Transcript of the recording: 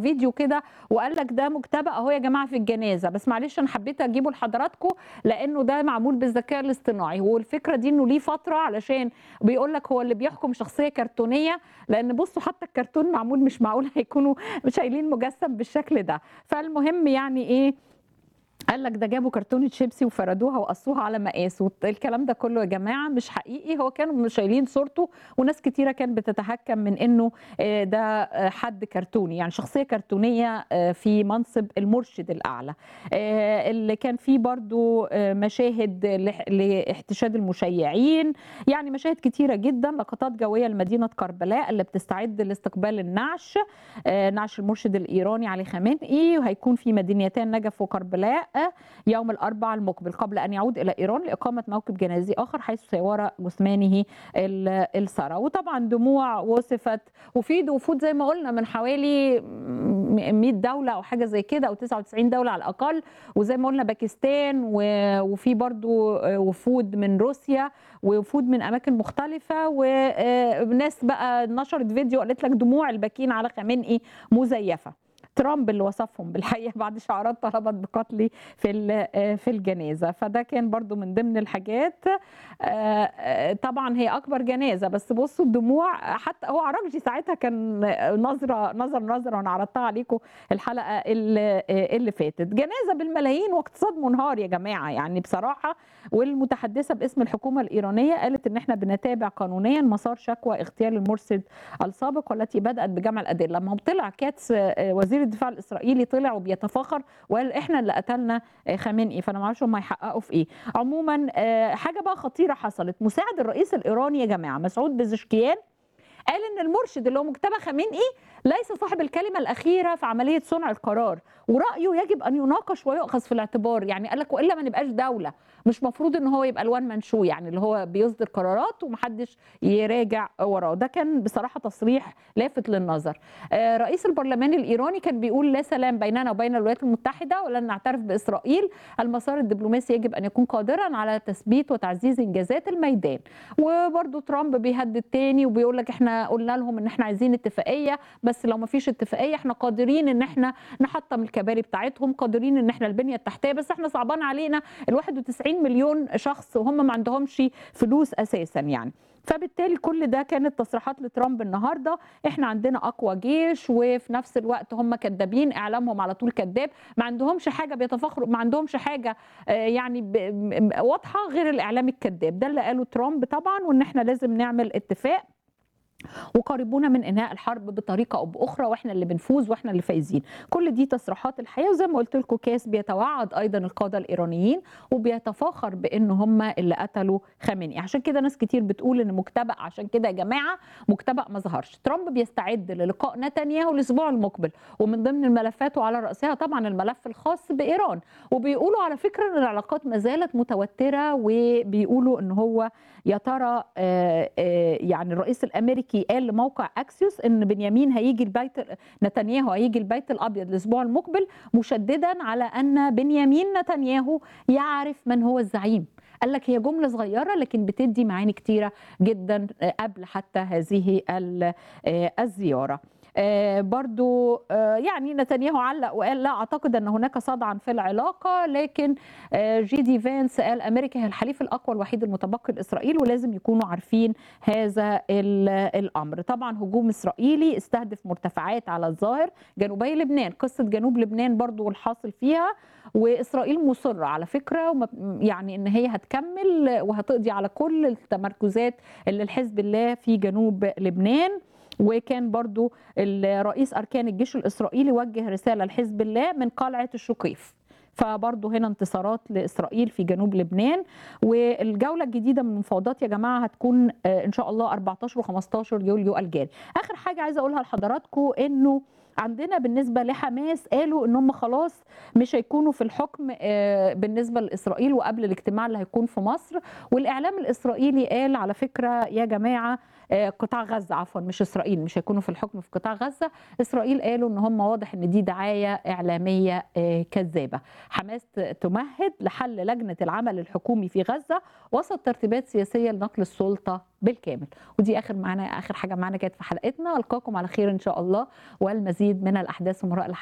فيديو كده وقال لك ده مجتبى اهو يا جماعه في الجنازه بس معلش انا حبيت اجيبه لحضراتكم لانه ده معمول بالذكاء الاصطناعي والفكره دي انه ليه فتره علشان بيقول لك هو اللي بيحكم شخصيه كرتونيه لان بصوا حتى الكرتون معمول مش معقول هيكونوا شايلين مجسم بالشكل ده فالمهم يعني ايه قال لك ده جابوا كرتونه شيبسي وفردوها وقصوها على مقاس والكلام ده كله يا جماعه مش حقيقي هو كانوا شايلين صورته وناس كتيره كانت بتتهكم من انه آه، ده آه، حد كرتوني يعني شخصيه كرتونيه آه، في منصب المرشد الاعلى آه، اللي كان فيه برضو آه، مشاهد لح- لاحتشاد المشيعين يعني مشاهد كتيره جدا لقطات جويه لمدينه كربلاء اللي بتستعد لاستقبال النعش آه، نعش المرشد الايراني علي خامنئي وهيكون في مدينتين نجف وكربلاء يوم الاربعاء المقبل قبل ان يعود الى ايران لاقامه موكب جنازي اخر حيث سيوارى جثمانه ال- الثرى وطبعا دموع وصفت وفي وفود زي ما قلنا من حوالي 100 دوله او حاجه زي كده او 99 دوله على الاقل وزي ما قلنا باكستان و- وفي برضو وفود من روسيا ووفود من اماكن مختلفه وناس بقى نشرت فيديو قالت لك دموع الباكين على خامنئي مزيفه ترامب اللي وصفهم بالحقيقه بعد شعارات طلبت بقتلي في ال- في الجنازه فده كان برضو من ضمن الحاجات آه، آه، طبعا هي اكبر جنازه بس بصوا الدموع حتى هو عراقجي ساعتها كان نظره نظر نظره وانا عرضتها عليكم الحلقه اللي اللي فاتت جنازه بالملايين واقتصاد منهار يا جماعه يعني بصراحه والمتحدثه باسم الحكومه الايرانيه قالت ان احنا بنتابع قانونيا مسار شكوى اغتيال المرشد السابق والتي بدات بجمع الادله لما طلع كاتس آه، وزير الدفاع الاسرائيلي طلع وبيتفاخر وقال احنا اللي قتلنا آه، خامنئي فانا ما اعرفش هم هيحققوا في ايه عموما آه، حاجه بقى خطيره حصلت مساعد الرئيس الايراني يا جماعه مسعود بزشكيان قال ان المرشد اللي هو مجتبى خامنئي ليس صاحب الكلمه الاخيره في عمليه صنع القرار ورايه يجب ان يناقش ويؤخذ في الاعتبار يعني قال لك والا ما نبقاش دوله مش مفروض ان هو يبقى الوان مان شو يعني اللي هو بيصدر قرارات ومحدش يراجع وراه ده كان بصراحه تصريح لافت للنظر آه، رئيس البرلمان الايراني كان بيقول لا سلام بيننا وبين الولايات المتحده ولن نعترف باسرائيل المسار الدبلوماسي يجب ان يكون قادرا على تثبيت وتعزيز انجازات الميدان وبرده ترامب بيهدد تاني وبيقول لك احنا قلنا لهم ان احنا عايزين اتفاقيه بس لو ما فيش اتفاقيه احنا قادرين ان احنا نحطم الكباري بتاعتهم قادرين ان احنا البنيه التحتيه بس احنا صعبان علينا ال 91 مليون شخص وهم ما عندهمش فلوس اساسا يعني فبالتالي كل ده كانت تصريحات لترامب النهارده احنا عندنا اقوى جيش وفي نفس الوقت هم كذابين اعلامهم على طول كذاب ما عندهمش حاجه بيتفاخروا ما عندهمش حاجه آه، يعني ب- م- واضحه غير الاعلام الكذاب ده اللي قاله ترامب طبعا وان احنا لازم نعمل اتفاق وقريبون من انهاء الحرب بطريقه او باخرى واحنا اللي بنفوز واحنا اللي فايزين كل دي تصريحات الحقيقه وزي ما قلت لكم كاس بيتوعد ايضا القاده الايرانيين وبيتفاخر بان هم اللي قتلوا خامنئي عشان كده ناس كتير بتقول ان مجتبأ عشان كده يا جماعه مجتبأ ما ظهرش ترامب بيستعد للقاء نتنياهو الاسبوع المقبل ومن ضمن الملفات وعلى راسها طبعا الملف الخاص بايران وبيقولوا على فكره ان العلاقات ما زالت متوتره وبيقولوا ان هو يا ترى آه، آه، يعني الرئيس الامريكي قال لموقع اكسيوس ان بنيامين هيجي البيت نتنياهو هيجي البيت الابيض الاسبوع المقبل مشددا على ان بنيامين نتنياهو يعرف من هو الزعيم قال لك هي جمله صغيره لكن بتدي معاني كتيره جدا آه، قبل حتى هذه ال- آه، الزياره آه، برضو آه، يعني نتنياهو علق وقال لا اعتقد ان هناك صدعا في العلاقه لكن آه، جي دي فانس قال امريكا هي الحليف الاقوى الوحيد المتبقي لاسرائيل ولازم يكونوا عارفين هذا ال- الامر طبعا هجوم اسرائيلي استهدف مرتفعات على الظاهر جنوبي لبنان قصه جنوب لبنان برضو والحاصل فيها واسرائيل مصره على فكره وما- يعني ان هي هتكمل وهتقضي على كل التمركزات اللي الحزب الله في جنوب لبنان وكان برضو الرئيس أركان الجيش الإسرائيلي وجه رسالة لحزب الله من قلعة الشقيف فبرضه هنا انتصارات لإسرائيل في جنوب لبنان والجولة الجديدة من المفاوضات يا جماعة هتكون آه، إن شاء الله 14 و15 يوليو الجاري آخر حاجة عايزة أقولها لحضراتكم إنه عندنا بالنسبة لحماس قالوا إن هم خلاص مش هيكونوا في الحكم آه، بالنسبة لإسرائيل وقبل الاجتماع اللي هيكون في مصر والإعلام الإسرائيلي قال على فكرة يا جماعة آه، قطاع غزه عفوا مش اسرائيل مش هيكونوا في الحكم في قطاع غزه اسرائيل قالوا ان هم واضح ان دي دعايه اعلاميه آه، كذابه حماس ت- تمهد لحل لجنه العمل الحكومي في غزه وسط ترتيبات سياسيه لنقل السلطه بالكامل ودي اخر معنا اخر حاجه معانا كانت في حلقتنا القاكم على خير ان شاء الله والمزيد من الاحداث ومراء